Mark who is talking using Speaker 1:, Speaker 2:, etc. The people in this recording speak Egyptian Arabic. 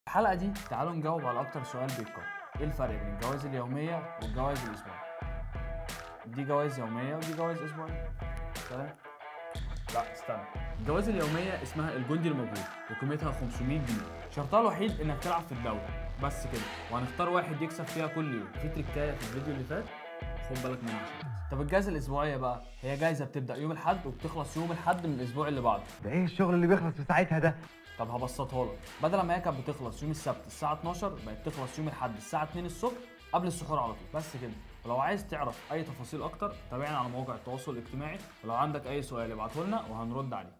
Speaker 1: الحلقة دي تعالوا نجاوب على أكتر سؤال بيتكرر إيه الفرق بين الجوائز اليومية والجوائز الأسبوعية؟ دي جوائز يومية ودي جوائز أسبوعية تمام؟ لا استنى الجوائز اليومية اسمها الجندي الموجود وقيمتها 500 جنيه شرطها الوحيد إنك تلعب في الدوري بس كده وهنختار واحد يكسب فيها كل يوم في تريكاية في الفيديو اللي فات خد بالك منها عشان تكسب. طب الجائزة الأسبوعية بقى هي جايزة بتبدأ يوم الأحد وبتخلص يوم الأحد من الأسبوع اللي بعده
Speaker 2: ده ايه الشغل اللي بيخلص في ساعتها ده
Speaker 1: طب هبسطها لك بدل ما هي كانت بتخلص يوم السبت الساعه 12 بقت تخلص يوم الاحد الساعه 2 الصبح قبل السحور على طول بس كده ولو عايز تعرف اي تفاصيل اكتر تابعنا على مواقع التواصل الاجتماعي ولو عندك اي سؤال ابعته لنا وهنرد عليه